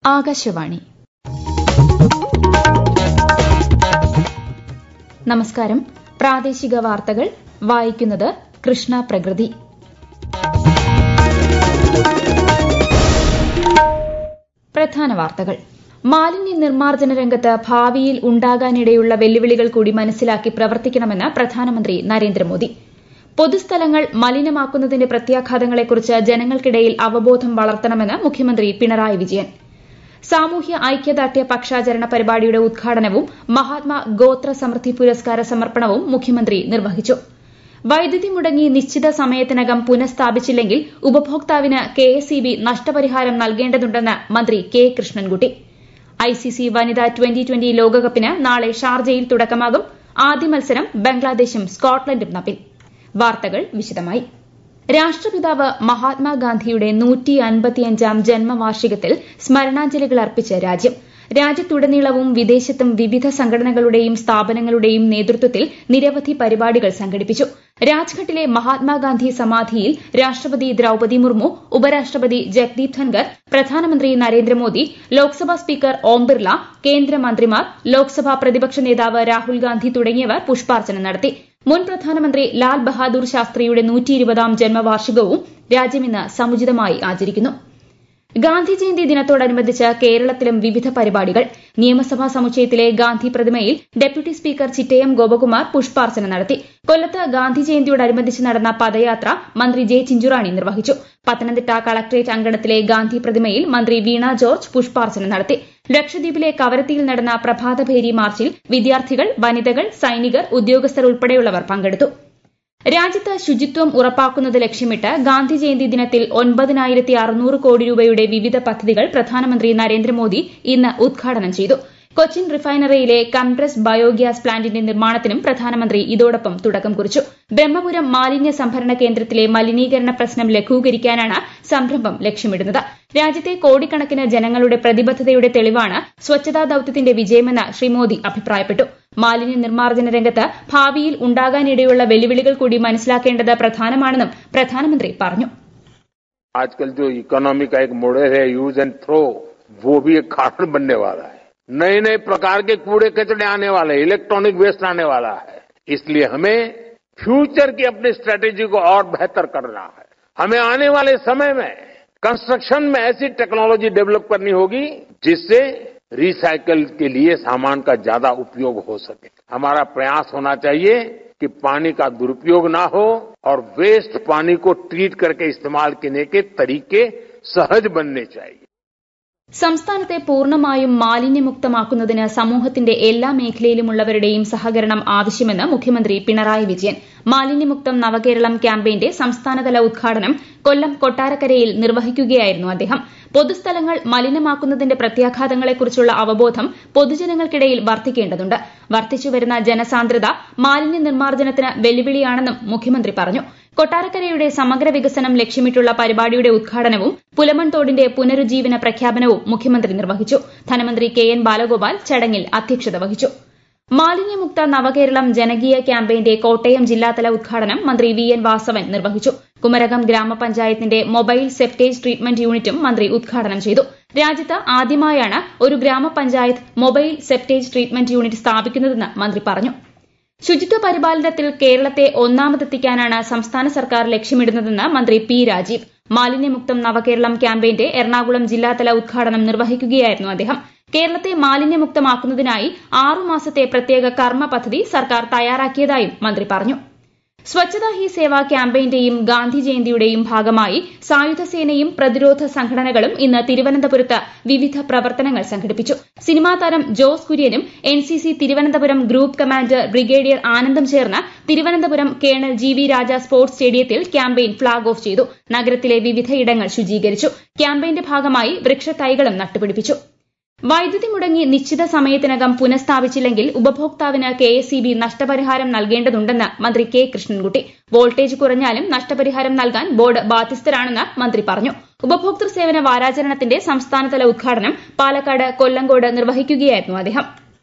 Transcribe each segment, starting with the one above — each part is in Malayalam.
ആകാശവാണി നമസ്കാരം പ്രാദേശിക വാർത്തകൾ വായിക്കുന്നത് കൃഷ്ണ പ്രകൃതി പ്രധാന വാർത്തകൾ മാലിന്യ നിർമ്മാർജ്ജന രംഗത്ത് ഭാവിയിൽ ഉണ്ടാകാനിടയുള്ള വെല്ലുവിളികൾ കൂടി മനസ്സിലാക്കി പ്രവർത്തിക്കണമെന്ന് പ്രധാനമന്ത്രി നരേന്ദ്രമോദി പൊതുസ്ഥലങ്ങൾ മലിനമാക്കുന്നതിന്റെ പ്രത്യാഘാതങ്ങളെക്കുറിച്ച് ജനങ്ങൾക്കിടയിൽ അവബോധം വളർത്തണമെന്ന് മുഖ്യമന്ത്രി പിണറായി വിജയൻ സാമൂഹ്യ ഐക്യദാർഢ്യ പക്ഷാചരണ പരിപാടിയുടെ ഉദ്ഘാടനവും മഹാത്മാ ഗോത്ര സമൃദ്ധി പുരസ്കാര സമർപ്പണവും മുഖ്യമന്ത്രി നിർവഹിച്ചു വൈദ്യുതി മുടങ്ങി നിശ്ചിത സമയത്തിനകം പുനഃസ്ഥാപിച്ചില്ലെങ്കിൽ ഉപഭോക്താവിന് കെഎസ്ഇബി നഷ്ടപരിഹാരം നൽകേണ്ടതുണ്ടെന്ന് മന്ത്രി കെ കൃഷ്ണൻകുട്ടി ഐസിസി വനിതാ ട്വന്റി ട്വന്റി ലോകകപ്പിന് നാളെ ഷാർജയിൽ തുടക്കമാകും ആദ്യ മത്സരം ബംഗ്ലാദേശും സ്കോട്ട്ലൻഡും തമ്മിൽ വാർത്തകൾ വിശദമായി രാഷ്ട്രപിതാവ് മഹാത്മാഗാന്ധിയുടെ നൂറ്റി അൻപത്തിയഞ്ചാം ജന്മവാർഷികത്തിൽ സ്മരണാഞ്ജലികൾ അർപ്പിച്ച് രാജ്യം രാജ്യത്തുടനീളവും വിദേശത്തും വിവിധ സംഘടനകളുടെയും സ്ഥാപനങ്ങളുടെയും നേതൃത്വത്തിൽ നിരവധി പരിപാടികൾ സംഘടിപ്പിച്ചു രാജ്ഘട്ടിലെ മഹാത്മാഗാന്ധി സമാധിയിൽ രാഷ്ട്രപതി ദ്രൌപതി മുർമു ഉപരാഷ്ട്രപതി ജഗ്ദീപ് ധൻകർ പ്രധാനമന്ത്രി നരേന്ദ്രമോദി ലോക്സഭാ സ്പീക്കർ ഓം ബിർല കേന്ദ്രമന്ത്രിമാർ ലോക്സഭാ പ്രതിപക്ഷ നേതാവ് രാഹുൽ ഗാന്ധി തുടങ്ങിയവർ പുഷ്പാർച്ചന നടത്തി മുൻ പ്രധാനമന്ത്രി ലാൽ ബഹാദൂർ ശാസ്ത്രിയുടെ നൂറ്റിയിരുപതാം ജന്മവാർഷികവും രാജ്യം ഇന്ന് സമുചിതമായി ആചരിക്കുന്നു ഗാന്ധി ജയന്തി ദിനത്തോടനുബന്ധിച്ച് കേരളത്തിലും വിവിധ പരിപാടികൾ നിയമസഭാ സമുച്ചയത്തിലെ ഗാന്ധി പ്രതിമയിൽ ഡെപ്യൂട്ടി സ്പീക്കർ ചിറ്റയം ഗോപകുമാർ പുഷ്പാർച്ചന നടത്തി കൊല്ലത്ത് ഗാന്ധി ജയന്തിയോടനുബന്ധിച്ച് നടന്ന പദയാത്ര മന്ത്രി ജെ ചിഞ്ചുറാണി നിർവഹിച്ചു പത്തനംതിട്ട കളക്ടറേറ്റ് അങ്കണത്തിലെ ഗാന്ധി പ്രതിമയിൽ മന്ത്രി വീണ ജോർജ് പുഷ്പാർച്ചന നടത്തി ലക്ഷദ്വീപിലെ കവരത്തിയിൽ നടന്ന പ്രഭാതഭേരി മാർച്ചിൽ വിദ്യാർത്ഥികൾ വനിതകൾ സൈനികർ ഉദ്യോഗസ്ഥർ ഉൾപ്പെടെയുള്ളവർ പങ്കെടുത്തു രാജ്യത്ത് ശുചിത്വം ഉറപ്പാക്കുന്നത് ലക്ഷ്യമിട്ട് ഗാന്ധി ജയന്തി ദിനത്തിൽ ഒൻപതിനായിരത്തി അറുന്നൂറ് കോടി രൂപയുടെ വിവിധ പദ്ധതികൾ പ്രധാനമന്ത്രി നരേന്ദ്രമോദി ഇന്ന് ഉദ്ഘാടനം ചെയ്തു കൊച്ചിൻ റിഫൈനറിയിലെ കംപ്രസ് ബയോഗ്യാസ് പ്ലാന്റിന്റെ നിർമ്മാണത്തിനും പ്രധാനമന്ത്രി ഇതോടൊപ്പം തുടക്കം കുറിച്ചു ബ്രഹ്മപുരം മാലിന്യ സംഭരണ കേന്ദ്രത്തിലെ മലിനീകരണ പ്രശ്നം ലഘൂകരിക്കാനാണ് സംരംഭം ലക്ഷ്യമിടുന്നത് രാജ്യത്തെ കോടിക്കണക്കിന് ജനങ്ങളുടെ പ്രതിബദ്ധതയുടെ തെളിവാണ് സ്വച്ഛതാ ദൌത്യത്തിന്റെ വിജയമെന്ന് ശ്രീ മോദി അഭിപ്രായപ്പെട്ടു മാലിന്യ നിർമ്മാർജ്ജന രംഗത്ത് ഭാവിയിൽ ഉണ്ടാകാനിടയുള്ള വെല്ലുവിളികൾ കൂടി മനസ്സിലാക്കേണ്ടത് പ്രധാനമാണെന്നും പ്രധാനമന്ത്രി പറഞ്ഞു आजकल जो इकोनॉमी का एक मॉडल है यूज एंड थ्रो वो भी एक कारण बनने वाला है नए नए प्रकार के कूड़े कचड़े आने वाले हैं इलेक्ट्रॉनिक वेस्ट आने वाला है इसलिए हमें फ्यूचर की अपनी स्ट्रेटेजी को और बेहतर करना है हमें आने वाले समय में कंस्ट्रक्शन में ऐसी टेक्नोलॉजी डेवलप करनी होगी जिससे रिसाइकल के लिए सामान का ज्यादा उपयोग हो सके हमारा प्रयास होना चाहिए कि पानी का दुरुपयोग ना हो और वेस्ट पानी को ट्रीट करके इस्तेमाल करने के तरीके सहज बनने चाहिए സംസ്ഥാനത്തെ പൂർണ്ണമായും മാലിന്യമുക്തമാക്കുന്നതിന് സമൂഹത്തിന്റെ എല്ലാ മേഖലയിലുമുള്ളവരുടെയും സഹകരണം ആവശ്യമെന്ന് മുഖ്യമന്ത്രി പിണറായി വിജയൻ മാലിന്യമുക്തം നവകേരളം ക്യാമ്പയിന്റെ സംസ്ഥാനതല ഉദ്ഘാടനം കൊല്ലം കൊട്ടാരക്കരയിൽ നിർവഹിക്കുകയായിരുന്നു അദ്ദേഹം പൊതുസ്ഥലങ്ങൾ മലിനമാക്കുന്നതിന്റെ പ്രത്യാഘാതങ്ങളെക്കുറിച്ചുള്ള അവബോധം പൊതുജനങ്ങൾക്കിടയിൽ വർദ്ധിക്കേണ്ടതുണ്ട് വർദ്ധിച്ചുവരുന്ന ജനസാന്ദ്രത മാലിന്യ നിർമ്മാർജ്ജനത്തിന് വെല്ലുവിളിയാണെന്നും മുഖ്യമന്ത്രി പറഞ്ഞു കൊട്ടാരക്കരയുടെ സമഗ്ര വികസനം ലക്ഷ്യമിട്ടുള്ള പരിപാടിയുടെ ഉദ്ഘാടനവും പുലമൺ തോടിന്റെ പുനരുജ്ജീവന പ്രഖ്യാപനവും മുഖ്യമന്ത്രി നിർവഹിച്ചു ധനമന്ത്രി കെ എൻ ബാലഗോപാൽ ചടങ്ങിൽ അധ്യക്ഷത വഹിച്ചു മാലിന്യമുക്ത നവകേരളം ജനകീയ ക്യാമ്പയിന്റെ കോട്ടയം ജില്ലാതല ഉദ്ഘാടനം മന്ത്രി വി എൻ വാസവൻ നിർവഹിച്ചു കുമരകം ഗ്രാമപഞ്ചായത്തിന്റെ മൊബൈൽ സെപ്റ്റേജ് ട്രീറ്റ്മെന്റ് യൂണിറ്റും മന്ത്രി ഉദ്ഘാടനം ചെയ്തു രാജ്യത്ത് ആദ്യമായാണ് ഒരു grama panchayat mobile septage treatment unit സ്ഥാപിക്കുന്നതെന്ന് മന്ത്രി പറഞ്ഞു ശുചിത്വ പരിപാലനത്തിൽ കേരളത്തെ ഒന്നാമതെത്തിക്കാനാണ് സംസ്ഥാന സർക്കാർ ലക്ഷ്യമിടുന്നതെന്ന് മന്ത്രി പി രാജീവ് മാലിന്യമുക്തം നവകേരളം ക്യാമ്പയിന്റെ എറണാകുളം ജില്ലാതല ഉദ്ഘാടനം നിർവഹിക്കുകയായിരുന്നു അദ്ദേഹം കേരളത്തെ മാലിന്യമുക്തമാക്കുന്നതിനായി ആറുമാസത്തെ പ്രത്യേക കർമ്മ പദ്ധതി സർക്കാർ തയ്യാറാക്കിയതായും മന്ത്രി പറഞ്ഞു സ്വച്ഛതാ ഹി സേവ ക്യാമ്പയിന്റെയും ഗാന്ധി ജയന്തിയുടെയും ഭാഗമായി സായുധ സേനയും പ്രതിരോധ സംഘടനകളും ഇന്ന് തിരുവനന്തപുരത്ത് വിവിധ പ്രവർത്തനങ്ങൾ സംഘടിപ്പിച്ചു സിനിമാ താരം ജോസ് കുര്യനും NCC Thiruvananthapuram group commander brigadier ആനന്ദും ചേർന്ന് Thiruvananthapuram colonel G V Raja sports സ്റ്റേഡിയത്തിൽ ക്യാമ്പയിൻ ഫ്ളാഗ് ഓഫ് ചെയ്തു നഗരത്തിലെ വിവിധയിടങ്ങൾ ശുചീകരിച്ചു ക്യാമ്പയിന്റെ ഭാഗമായി വൃക്ഷത്തൈകളും നട്ടുപിടിപ്പിച്ചു വൈദ്യുതി മുടങ്ങി നിശ്ചിത സമയത്തിനകം പുനഃസ്ഥാപിച്ചില്ലെങ്കിൽ ഉപഭോക്താവിന് കെഎസ്ഇബി നഷ്ടപരിഹാരം നൽകേണ്ടതുണ്ടെന്ന് മന്ത്രി കെ കൃഷ്ണൻകുട്ടി വോൾട്ടേജ് കുറഞ്ഞാലും നഷ്ടപരിഹാരം നൽകാൻ ബോർഡ് ബാധ്യസ്ഥരാണെന്ന് മന്ത്രി പറഞ്ഞു ഉപഭോക്തൃ സേവന വാരാചരണത്തിന്റെ സംസ്ഥാനതല ഉദ്ഘാടനം പാലക്കാട് കൊല്ലങ്കോട് നിർവഹിക്കുകയായിരുന്നു അദ്ദേഹം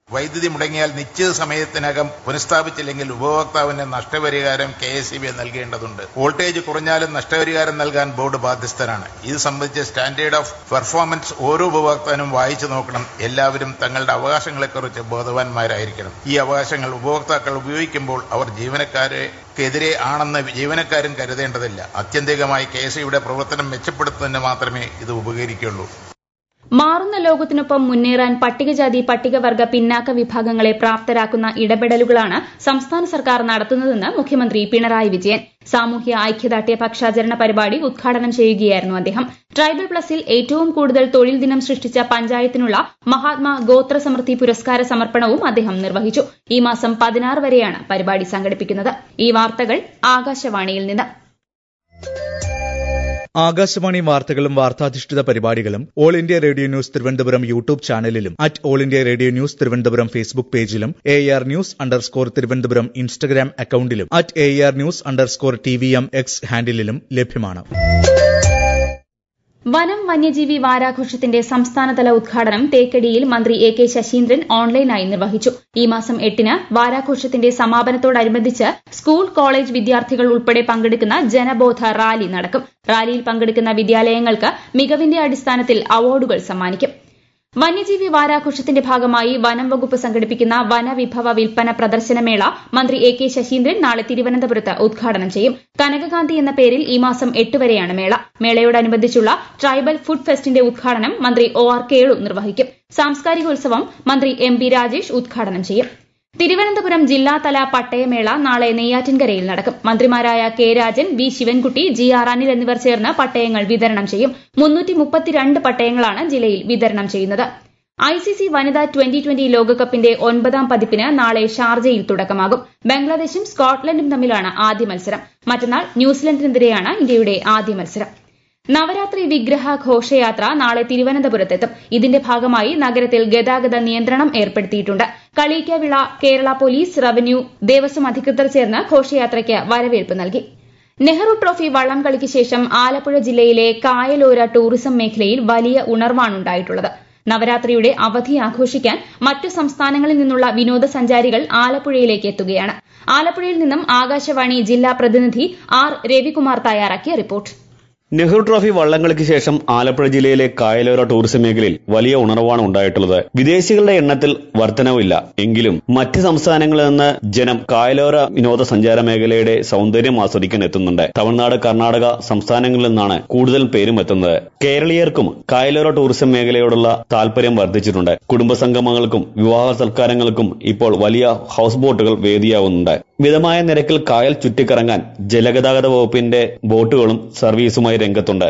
വൈദ്യുതി മുടങ്ങിയാൽ നിശ്ചിത സമയത്തിനകം പുനഃസ്ഥാപിച്ചില്ലെങ്കിൽ ഉപഭോക്താവിന് നഷ്ടപരിഹാരം കെ എസ് ഇ ബി നൽകേണ്ടതുണ്ട് വോൾട്ടേജ് കുറഞ്ഞാലും നഷ്ടപരിഹാരം നൽകാൻ ബോർഡ് ബാധ്യസ്ഥരാണ് ഇത് സംബന്ധിച്ച് സ്റ്റാൻഡേർഡ് ഓഫ് പെർഫോമൻസ് ഓരോ ഉപഭോക്താവിനും വായിച്ചു നോക്കണം എല്ലാവരും തങ്ങളുടെ അവകാശങ്ങളെക്കുറിച്ച് ബോധവാന്മാരായിരിക്കണം ഈ അവകാശങ്ങൾ ഉപഭോക്താക്കൾ ഉപയോഗിക്കുമ്പോൾ അവർ ജീവനക്കാരെക്കെതിരെ ആണെന്ന് ജീവനക്കാരും കരുതേണ്ടതില്ല ആത്യന്തികമായി കെ എസ് ഇയുടെ പ്രവർത്തനം മെച്ചപ്പെടുത്തുന്നതിന് മാത്രമേ ഇത് ഉപകരിക്കുള്ളൂ മാറുന്ന ലോകത്തിനൊപ്പം മുന്നേറാൻ പട്ടികജാതി പട്ടികവർഗ പിന്നാക്ക വിഭാഗങ്ങളെ പ്രാപ്തരാക്കുന്ന ഇടപെടലുകളാണ് സംസ്ഥാന സർക്കാർ നടത്തുന്നതെന്ന് മുഖ്യമന്ത്രി പിണറായി വിജയൻ സാമൂഹ്യ ഐക്യദാർഢ്യ പക്ഷാചരണ പരിപാടി ഉദ്ഘാടനം ചെയ്യുകയായിരുന്നു അദ്ദേഹം ട്രൈബൽ പ്ലസിൽ ഏറ്റവും കൂടുതൽ തൊഴിൽ ദിനം സൃഷ്ടിച്ച പഞ്ചായത്തിനുള്ള മഹാത്മാ ഗോത്ര സമൃദ്ധി പുരസ്കാര സമർപ്പണവും അദ്ദേഹം നിർവഹിച്ചു ഈ മാസം പതിനാറ് വരെയാണ് പരിപാടി സംഘടിപ്പിക്കുന്നത് ഈ വാർത്തകൾ ആകാശവാണിയിൽ നിന്ന് ആകാശവാണി വാർത്തകളും വാർത്താധിഷ്ഠിത പരിപാടികളും all India radio news Thiruvananthapuram YouTube ചാനലിലും at all India radio news Thiruvananthapuram Facebook പേജിലും A R news underscore Thiruvananthapuram Instagram അക്കൌണ്ടിലും at A R news underscore T V M X ഹാൻഡിലും ലഭ്യമാണ് വനം വന്യജീവി വാരാഘോഷത്തിന്റെ സംസ്ഥാനതല ഉദ്ഘാടനം തേക്കടിയിൽ മന്ത്രി എ കെ ശശീന്ദ്രൻ ഓൺലൈനായി നിർവഹിച്ചു ഈ മാസം എട്ടിന് വാരാഘോഷത്തിന്റെ സമാപനത്തോടനുബന്ധിച്ച് സ്കൂൾ കോളേജ് വിദ്യാർത്ഥികൾ ഉൾപ്പെടെ പങ്കെടുക്കുന്ന ജനബോധ റാലി നടക്കും റാലിയിൽ പങ്കെടുക്കുന്ന വിദ്യാലയങ്ങൾക്ക് മികവിന്റെ അടിസ്ഥാനത്തിൽ അവാർഡുകൾ സമ്മാനിക്കും വന്യജീവി വാരാഘോഷത്തിന്റെ ഭാഗമായി വനം വകുപ്പ് സംഘടിപ്പിക്കുന്ന വനവിഭവ വിൽപ്പന പ്രദർശനമേള മന്ത്രി എ കെ ശശീന്ദ്രൻ നാളെ തിരുവനന്തപുരത്ത് ഉദ്ഘാടനം ചെയ്യും കനകകാന്തി എന്ന പേരിൽ ഈ മാസം എട്ട് വരെയാണ് മേള മേളയോടനുബന്ധിച്ചുള്ള ട്രൈബൽ ഫുഡ് ഫെസ്റ്റിന്റെ ഉദ്ഘാടനം മന്ത്രി ഒ ആർ കേളു നിർവഹിക്കും സാംസ്കാരികോത്സവം മന്ത്രി എം ബി രാജേഷ് ഉദ്ഘാടനം ചെയ്യും തിരുവനന്തപുരം ജില്ലാതല പട്ടയമേള നാളെ നെയ്യാറ്റിൻകരയിൽ നടക്കും മന്ത്രിമാരായ K Rajan V Sivankutty G R Anil എന്നിവർ ചേർന്ന് പട്ടയങ്ങൾ വിതരണം ചെയ്യും പട്ടയങ്ങളാണ് ജില്ലയിൽ വിതരണം ചെയ്യുന്നത് ഐസിസി വനിതാ ട്വന്റി ട്വന്റി ലോകകപ്പിന്റെ ഒൻപതാം പതിപ്പിന് നാളെ ഷാർജയിൽ തുടക്കമാകും ബംഗ്ലാദേശും സ്കോട്ട്ലൻഡും തമ്മിലാണ് ആദ്യ മത്സരം മറ്റന്നാൾ ന്യൂസിലൻഡിനെതിരെയാണ് ഇന്ത്യയുടെ ആദ്യ മത്സരം നവരാത്രി വിഗ്രഹ ഘോഷയാത്ര നാളെ തിരുവനന്തപുരത്തെത്തും ഇതിന്റെ ഭാഗമായി നഗരത്തിൽ ഗതാഗത നിയന്ത്രണം ഏർപ്പെടുത്തിയിട്ടുണ്ട് കളീക്കവിള കേരള പോലീസ് റവന്യൂ ദേവസ്വം അധികൃതർ ചേർന്ന് ഘോഷയാത്രയ്ക്ക് വരവേൽപ്പ് നൽകി നെഹ്റു ട്രോഫി വള്ളംകളിക്ക് ശേഷം ആലപ്പുഴ ജില്ലയിലെ കായലോര ടൂറിസം മേഖലയിൽ വലിയ ഉണർവാണുണ്ടായിട്ടുള്ളത് നവരാത്രിയുടെ അവധി ആഘോഷിക്കാൻ മറ്റു സംസ്ഥാനങ്ങളിൽ നിന്നുള്ള വിനോദസഞ്ചാരികൾ ആലപ്പുഴയിലേക്ക് എത്തുകയാണ് ആലപ്പുഴയിൽ നിന്നും ആകാശവാണി ജില്ലാ പ്രതിനിധി ആർ രവികുമാർ തയ്യാറാക്കിയ റിപ്പോർട്ട് നെഹ്റു ട്രോഫി വള്ളംകളിക്ക് ശേഷം ആലപ്പുഴ ജില്ലയിലെ കായലോര ടൂറിസം മേഖലയിൽ വലിയ ഉണർവാണ് ഉണ്ടായിട്ടുള്ളത് വിദേശികളുടെ എണ്ണത്തിൽ വർധനവില്ല എങ്കിലും മറ്റ് സംസ്ഥാനങ്ങളിൽ നിന്ന് ജനം കായലോര വിനോദസഞ്ചാര മേഖലയുടെ സൗന്ദര്യം ആസ്വദിക്കാൻ എത്തുന്നുണ്ട് തമിഴ്നാട് കർണാടക സംസ്ഥാനങ്ങളിൽ നിന്നാണ് കൂടുതൽ പേരും എത്തുന്നത് കേരളീയർക്കും കായലോര ടൂറിസം മേഖലയോടുള്ള താല്പര്യം വർദ്ധിച്ചിട്ടുണ്ട് കുടുംബസംഗമങ്ങൾക്കും വിവാഹ സൽക്കാരങ്ങൾക്കും ഇപ്പോൾ വലിയ ഹൌസ് ബോട്ടുകൾ വേദിയാവുന്നുണ്ട് മിതമായ നിരക്കിൽ കായൽ ചുറ്റിക്കറങ്ങാൻ ജലഗതാഗത വകുപ്പിന്റെ ബോട്ടുകളും സർവീസുമായി രംഗത്തുണ്ട്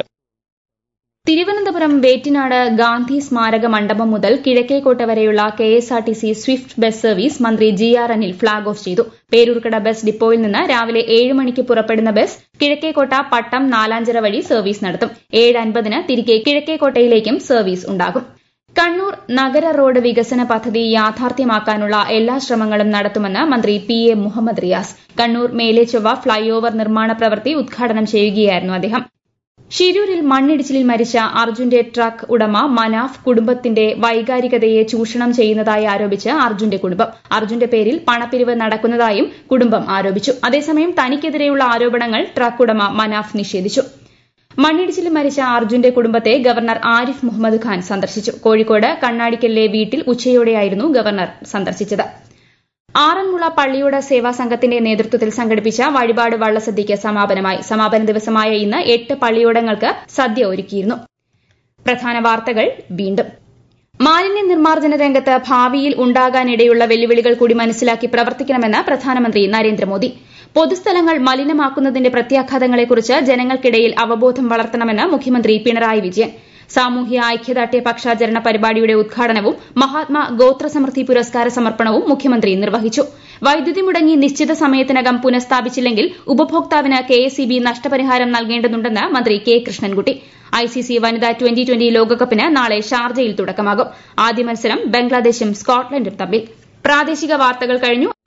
തിരുവനന്തപുരം വേറ്റിനാട് ഗാന്ധി സ്മാരക മണ്ഡപം മുതൽ കിഴക്കേക്കോട്ട വരെയുള്ള K S R T C swift bus service മന്ത്രി G R Anil flag off ചെയ്തു പേരൂർക്കട ബസ് ഡിപ്പോയിൽ നിന്ന് രാവിലെ ഏഴ് മണിക്ക് പുറപ്പെടുന്ന ബസ് കിഴക്കേക്കോട്ട പട്ടം നാലാഞ്ചിറ വഴി സർവീസ് നടത്തും ഏഴ് അൻപതിന് തിരികെ കിഴക്കേക്കോട്ടയിലേക്കും സർവീസ് ഉണ്ടാകും കണ്ണൂർ നഗര റോഡ് വികസന പദ്ധതി യാഥാർത്ഥ്യമാക്കാനുള്ള എല്ലാ ശ്രമങ്ങളും നടത്തുമെന്ന് മന്ത്രി P A Muhammad Riyas Kannur Melechovva flyover നിർമ്മാണ പ്രവൃത്തി ഉദ്ഘാടനം ചെയ്യുകയായിരുന്നു അദ്ദേഹം ഷിരൂരിൽ മണ്ണിടിച്ചിലിൽ മരിച്ച അർജുന്റെ ട്രക്ക് ഉടമ മനാഫ് കുടുംബത്തിന്റെ വൈകാരികതയെ ചൂഷണം ചെയ്യുന്നതായി ആരോപിച്ച് അർജുന്റെ കുടുംബം അർജുന്റെ പേരിൽ പണപ്പിരിവ് നടക്കുന്നതായും കുടുംബം ആരോപിച്ചു അതേസമയം തനിക്കെതിരെയുള്ള ആരോപണങ്ങൾ ട്രക്ക് ഉടമ മനാഫ് നിഷേധിച്ചു മണ്ണിടിച്ചിൽ മരിച്ച അർജുന്റെ കുടുംബത്തെ ഗവർണർ ആരിഫ് മുഹമ്മദ് ഖാൻ സന്ദർശിച്ചു കോഴിക്കോട് കണ്ണാടിക്കലിലെ വീട്ടിൽ ഉച്ചയോടെയായിരുന്നു ഗവർണർ സന്ദർശിച്ചത് ആറന്മുള പള്ളിയോട സേവാ സംഘത്തിന്റെ നേതൃത്വത്തിൽ സംഘടിപ്പിച്ച വഴിപാട് വള്ളസദ്യയ്ക്ക് സമാപനമായി സമാപന ദിവസമായ ഇന്ന് എട്ട് പള്ളിയോടങ്ങൾക്ക് സദ്യ ഒരുക്കിയിരുന്നു പ്രധാന വാർത്തകൾ വീണ്ടും മാലിന്യ നിർമ്മാർജ്ജന രംഗത്ത് ഭാവിയിൽ ഉണ്ടാകാനിടയുള്ള വെല്ലുവിളികൾ കൂടി മനസ്സിലാക്കി പ്രവർത്തിക്കണമെന്ന് പ്രധാനമന്ത്രി നരേന്ദ്രമോദി പൊതുസ്ഥലങ്ങൾ മലിനമാക്കുന്നതിന്റെ പ്രത്യാഘാതങ്ങളെക്കുറിച്ച് ജനങ്ങൾക്കിടയിൽ അവബോധം വളർത്തണമെന്ന് മുഖ്യമന്ത്രി പിണറായി വിജയൻ സാമൂഹ്യ ഐക്യദാർഢ്യ പക്ഷാചരണ പരിപാടിയുടെ ഉദ്ഘാടനവും മഹാത്മാ ഗോത്ര സമൃദ്ധി പുരസ്കാര സമർപ്പണവും മുഖ്യമന്ത്രി നിർവഹിച്ചു വൈദ്യുതി മുടങ്ങി നിശ്ചിത സമയത്തിനകം പുനഃസ്ഥാപിച്ചില്ലെങ്കിൽ ഉപഭോക്താവിന് കെഎസ്ഇബി നഷ്ടപരിഹാരം നൽകേണ്ടതുണ്ടെന്ന് മന്ത്രി കെ കൃഷ്ണൻകുട്ടി ഐസിസി വനിതാ ട്വന്റി ട്വന്റി ലോകകപ്പിന് നാളെ ഷാർജയിൽ തുടക്കമാകും ആദ്യ മത്സരം ബംഗ്ലാദേശും സ്കോട്ട്ലൻഡും തമ്മിൽ പ്രാദേശിക വാർത്തകൾ കഴിഞ്ഞു